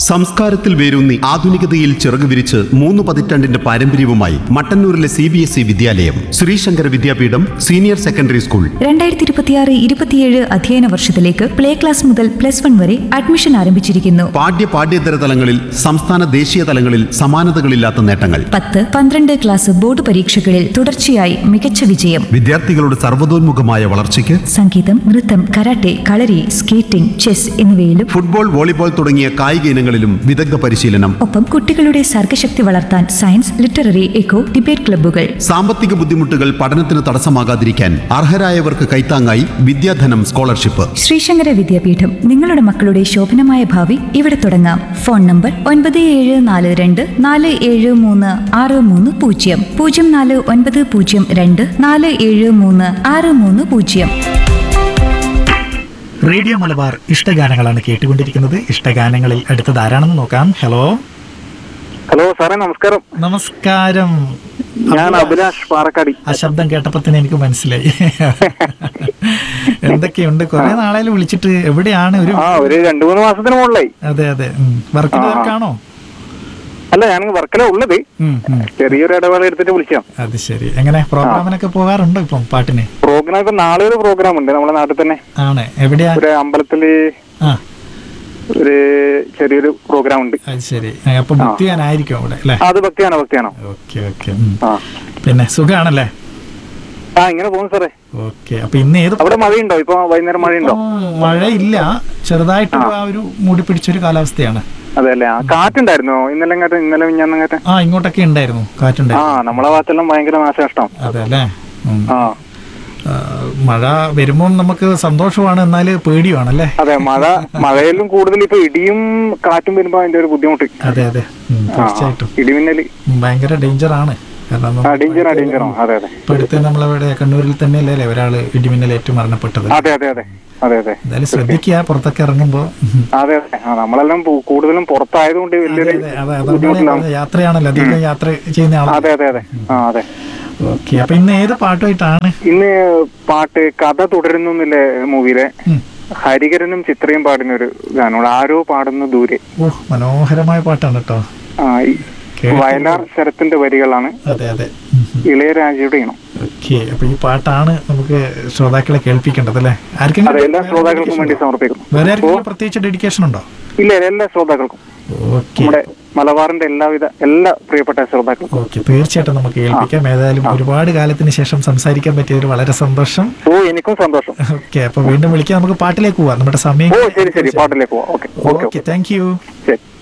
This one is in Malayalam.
സംസ്കാരത്തിൽ വേരൂന്നി ആധുനികതയിൽ ചിറക് വിരിച്ച് മൂന്ന് പതിറ്റാണ്ടിന്റെ പാരമ്പര്യവുമായി മട്ടന്നൂരിലെ സി ബി എസ് ഇ വിദ്യാലയം Sreeshankara Vidyapeetham senior secondary school രണ്ടായിരത്തി ഇരുപത്തിയാറ് ഇരുപത്തിയേഴ് അധ്യയന വർഷത്തിലേക്ക് പ്ലേ ക്ലാസ് മുതൽ പ്ലസ് വൺ വരെ അഡ്മിഷൻ ആരംഭിച്ചിരിക്കുന്നു പാഠ്യ പാഠ്യേതര തലങ്ങളിൽ സംസ്ഥാന ദേശീയ തലങ്ങളിൽ സമാനതകളില്ലാത്ത നേട്ടങ്ങൾ പത്ത് പന്ത്രണ്ട് ക്ലാസ് ബോർഡ് പരീക്ഷകളിൽ തുടർച്ചയായി മികച്ച വിജയം വിദ്യാർത്ഥികളുടെ സർവ്വതോന്മുഖമായ വളർച്ചയ്ക്ക് സംഗീതം നൃത്തം കരാട്ടെ കളരി സ്കേറ്റിംഗ് ചെസ് എന്നിവയിലും ഫുട്ബോൾ വോളിബോൾ തുടങ്ങിയ കായിക ഇനങ്ങളിലും വിദഗ്ധ പരിശീലനം ഒപ്പം കുട്ടികളുടെ സർഗശക്തി വളർത്താൻ സയൻസ് ലിറ്റററി എക്കോ ഡിബേറ്റ് ക്ലബ്ബുകൾ സാമ്പത്തിക ബുദ്ധിമുട്ടുകൾ പഠനത്തിന് തടസ്സമാകാതിരിക്കാൻ അർഹരായവർക്ക് കൈത്താങ്ങായി വിദ്യാധനം സ്കോളർഷിപ്പ് ശ്രീശങ്കര വിദ്യാപീഠം നിങ്ങളുടെ മക്കളുടെ ശോഭനമായ ഭാവി ഇവിടെ തുടങ്ങാം ഫോൺ നമ്പർ ഒൻപത് ഏഴ് നാല് രണ്ട് നാല് ഏഴ് മൂന്ന് ആറ് മൂന്ന് പൂജ്യം പൂജ്യം നാല് ഒൻപത് പൂജ്യം രണ്ട് നാല് ഏഴ് മൂന്ന് ആറ് മൂന്ന് പൂജ്യം റേഡിയോ മലബാർ ഇഷ്ടഗാനങ്ങളാണ് കേട്ടുകൊണ്ടിരിക്കുന്നത് ഇഷ്ടഗാനങ്ങളിൽ അടുത്തത് ആരാണെന്ന് നോക്കാം ഹലോ ഹലോ സാറേ നമസ്കാരം നമസ്കാരം ഞാൻ അഭിലാഷ് പാറക്കാടി ആ ശബ്ദം കേട്ടപ്പോ തന്നെ എനിക്ക് മനസ്സിലായി എന്തൊക്കെയുണ്ട് കുറെ നാളായാലും വിളിച്ചിട്ട് എവിടെയാണ് ഒരു ആ ഒരു രണ്ടു മൂന്ന് മാസത്തിന് മുകളിലായി അതെ അതെ വർക്കിന് ആ. തിരക്കാണോ അല്ല ഞാൻ വർക്കല ഉള്ളത് ഉം, ഉം. ചെറിയൊരു ഇടവേള എടുത്തിട്ട് വിളിച്ചാം അത് ശരി എങ്ങനെ പ്രോഗ്രാമിനൊക്കെ പോകാറുണ്ടോ ഇപ്പം പാട്ടിന് പ്രോഗ്രാം ഇപ്പൊ നാളെ ഒരു പ്രോഗ്രാം ഉണ്ട് നമ്മുടെ നാട്ടിൽ തന്നെ ആണ് എവിടെയാ ഒരു അമ്പലത്തില് ആ ഒരു ചെറിയൊരു പ്രോഗ്രാം ഉണ്ട് അത് ശരി ആ, അപ്പൊ ബുക്ക് ചെയ്യാനായിരിക്കും അവിടെ അല്ലേ ആ, അത് ഭക്തിയാണോ ഭക്തിയാണോ ഓക്കെ ഓക്കെ ആ പിന്നെ സുഖാണല്ലേ ആ ഇങ്ങനെ പോകുന്നു സാറേ ഓക്കെ അപ്പൊ ഇന്ന് ഏത് അവിടെ മഴയുണ്ടോ ഇപ്പൊ വൈകുന്നേരം മഴയുണ്ടോ ഇപ്പം മഴയില്ല ചെറുതായിട്ട് ആ ഒരു മൂടി പിടിച്ചൊരു കാലാവസ്ഥയാണ് അതെ അല്ലേ ആ കാറ്റുണ്ടായിരുന്നോ ഇന്നലെ കാറ്റ് ഇന്നലെ മിഞ്ഞാന്നും കാറ്റ് ആ ഇങ്ങോട്ടൊക്കെ ഉണ്ടായിരുന്നു ആ കാറ്റുണ്ടായിരുന്നു നമ്മളെ ഭാഗത്തെല്ലാം ഭയങ്കര നാശനഷ്ടം അതെ അല്ലേ ഉം. ആ ആ, മഴ വരുമ്പോൾ നമുക്ക് സന്തോഷമാണ് എന്നാൽ പേടിയുമാണല്ലേ അതെ മഴ മഴയിലും കൂടുതൽ ഇപ്പൊ ഇടിയും കാറ്റും വരുമ്പോ അതിന്റെ ഒരു ബുദ്ധിമുട്ട് അതെ അതെ ഉം, ആ, തീർച്ചയായിട്ടും ഇടിമിന്നല് ഉം, ഭയങ്കര ഡേഞ്ചർ ആണ് കാരണം ആ ഡേഞ്ചറാ ഡേഞ്ചറാ അതെ അതെ ഇപ്പൊ അടുത്ത് നമ്മളവിടെ കണ്ണൂരിൽ തന്നെ അല്ലേ ഒരാള് ഇടിമിന്നലേറ്റ് മരണപ്പെട്ടത് അതെ അതെ അതെ അതെ അതെ എന്തായാലും ശ്രദ്ധിക്കുക പുറത്തൊക്കെ ഇറങ്ങുമ്പോ ഉം. അതെ അതെ ആ നമ്മളെല്ലാം പു- കൂടുതലും പുറത്തായതുകൊണ്ട് അതെ വലിയൊരു അതെ അതെ അതുകൊണ്ടാണ് ഞാൻ ബുദ്ധിമുട്ടിലാണ് പറഞ്ഞത്. യാത്രയാണല്ലോ അധികം യാത്ര ചെയ്യുന്ന ആളാണ് അതെ അതെ അതെ ആ അതെ ഓക്കെ അപ്പൊ ഇന്ന് ഏത് പാട്ടുമായിട്ടാണ് ഇന്ന് പാട്ട് കഥ തുടരുന്നു എന്നില്ലേ മൂവിയിലെ ഉം. ഹരികരനും ചിത്രയും പാടുന്ന ഒരു ഗാനമാണ് ആരോ പാടുന്നു ദൂരെ ഓ മനോഹരമായ പാട്ടാണ് കേട്ടോ ആ ഈ കേട്ടു. വയലാർ ശരത്തിന്റെ വരികളാണ് അതെ അതെ ഉം, ഉം. ഇളയരാജയുടെ ഇണം ഓക്കെ അപ്പൊ ഈ പാട്ടാണ് നമുക്ക് ശ്രോതാക്കളെ കേൾപ്പിക്കേണ്ടത് അല്ലേ ആർക്കെങ്കിലും അതെ എല്ലാ വേറെ ശ്രോതാക്കൾക്കും dedication വേണ്ടി ഉണ്ടോ? സമർപ്പിക്കുന്നു വേറെ ആർക്കെങ്കിലും പ്രത്യേകിച്ച് ഡെഡിക്കേഷൻ ഉണ്ടോ ഇല്ല ഇല്ല, എല്ലാ ശ്രോതാക്കൾക്കും ഓക്കെ നമ്മുടെ മലബാറിന്റെ എല്ലാവിധ എല്ലാ പ്രിയപ്പെട്ട ശ്രോതാക്കൾക്കും ഓക്കെ തീർച്ചയായിട്ടും നമുക്ക് കേൾപ്പിക്കാം ഏതായാലും ഒരുപാട് കാലത്തിന് ശേഷം സംസാരിക്കാൻ പറ്റിയതിൽ വളരെ സന്തോഷം ഓ എനിക്കും സന്തോഷം ഓക്കെ അപ്പൊ വീണ്ടും വിളിക്കാം നമുക്ക് പാട്ടിലേക്ക് പോവാം നമ്മുടെ സമയം ഓ ശരി ശരി പാട്ടിലേക്ക് പോവാം okay okay okay thank you ശരി